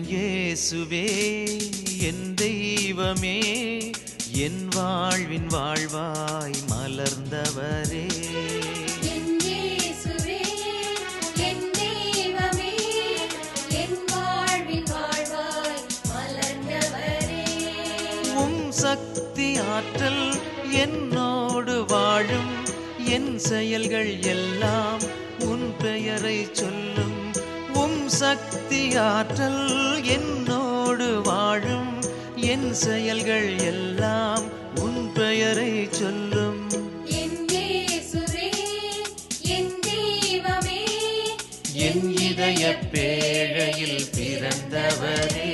இயேசுவே என் தெய்வமே என் வாழ்வின் வாழ்வாய் மலர்ந்தவரே என் இயேசுவே என் தெய்வமே என் வாழ்வின் வாழ்வாய் மலர்ந்தவரே உம் சக்தி ஆற்றல் என்னோடு வாழும் என் செயல்கள் எல்லாம் உன் பெயரை சொல்லும் உம் சக்தி ஆற்றல் என்னோடு வாழும் என் செயல்கள் எல்லாம் உன் பெயரை சொல்லும் என் இயேசுவே என் தெய்வமே என் இதய பேழையில் பிறந்தவரே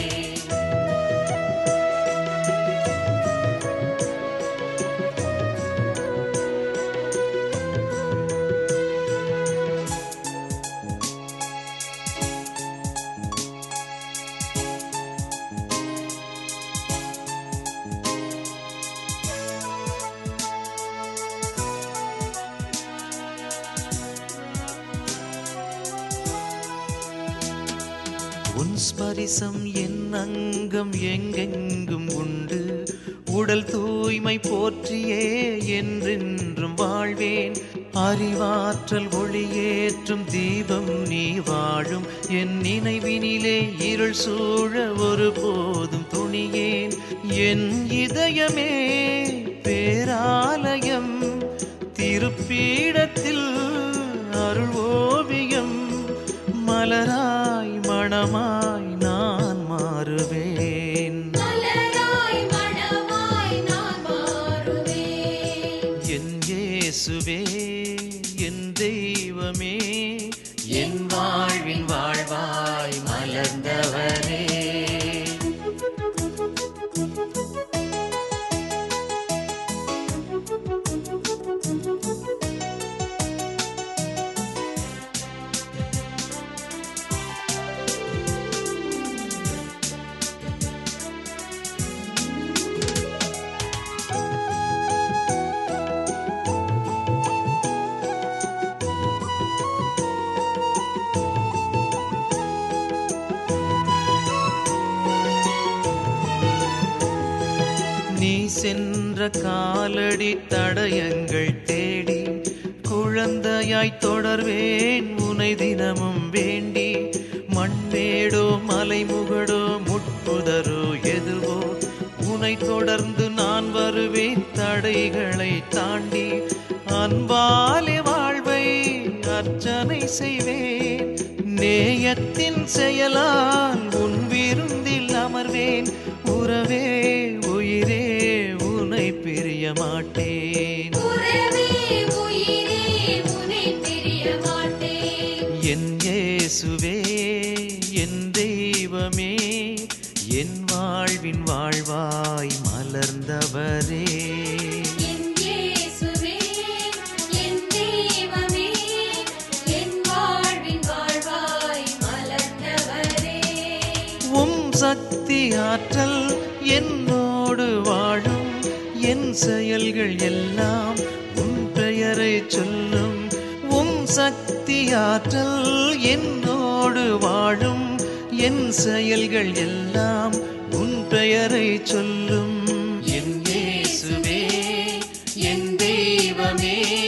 உன் ஸ்பரிசம் என் அங்கம் எங்கெங்கும் உண்டு உடல் தூய்மை போற்றியே என்றென்றும் வாழ்வேன் அறிவாற்றல் ஒளியேற்றும் தீபம் நீ வாழும் என் நினைவினிலே இருள் சூழ ஒருபோதும் துணியேன் என் இதயமே பேராலயம் திருப்பீடத்தில் அருள் ஓவியம் மலராய் மணமாய் நான் மாறுவேன் மலராய் மணமாய் நான் மாறுவேன் என் இயேசுவே என் தெய்வமே என் வாழ்வின் வாழ்வாய் மலர்ந்தவரே நீ சென்ற காலடி தடயங்கள் தேடி குழந்தையாய் தொடர்வேன் உனை தினமும் வேண்டி மண்மேடோ மலைமுகடோ முட்புதரோ எதுவோ உனை தொடர்ந்து நான் வருவேன் தடைகளை தாண்டி அன்பாலே வாழ்வை அர்ச்சனை செய்வேன் நேயத்தின் செயலால் உன் விருந்தில் அமர்வேன் உறவே உயிரே உனை பிரிய மாட்டேன் உறவே உயிரே உன்னை பிரிய மாட்டேன் என் இயேசுவே என் தெய்வமே என் வாழ்வின் வாழ்வாய் மலர்ந்தவரே என் இயேசுவே என் தெய்வமே என் வாழ்வின் வாழ்வாய் மலர்ந்தவரே உம் சக்தி ஆற்றல் என்னோடு வாழும் என் செயல்கள் எல்லாம் உன் பெயரை சொல்லும் உம் சக்தி ஆற்றல் என்னோடு வாழும் என் செயல்கள் எல்லாம் உன் பெயரை சொல்லும் என் இயேசுவே என் தெய்வமே